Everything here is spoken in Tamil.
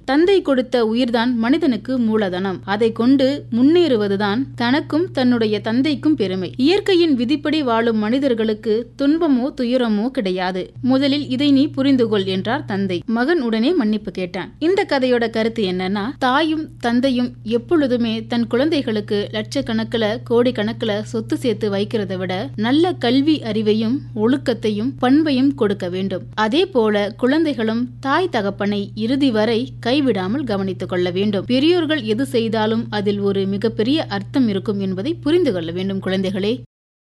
தந்தை கொடுத்த உயிர்தான் மனிதனுக்கு மூலதனம் அதை கொண்டு முன்னேறுவதுதான் தனக்கும் தன்னுடைய தந்தைக்கும் பெருமை இயற்கையின் விதிப்படி வாழும் மனிதர்களுக்கு துன்பமோ துயரமோ கிடையாது முதலில் இதை நீ புரிந்து கொள் என்றார் தந்தை மகன் உடனே மன்னிப்பு கேட்டான் இந்த கதையோட கருத்து என்னன்னா தாயும் தந்தையும் எப்பொழுதுமே தன் குழந்தைகளுக்கு லட்சக்கணக்கில் கோடி கணக்கில் சொத்து சேர்த்து வைக்கிறதை விட நல்ல கல்வி அறிவையும் ஒழுக்கத்தையும் பண்பையும் கொடுக்க வேண்டும் அதே போல குழந்தைகளும் தாய் தகப்பனை இறுதி வரை கைவிடாமல் கவனித்துக் கொள்ள வேண்டும் பெரியோர்கள் எது செய்தாலும் அதில் ஒரு மிகப்பெரிய அர்த்தம் இருக்கும் என்பதை புரிந்து கொள்ள வேண்டும் குழந்தைகளே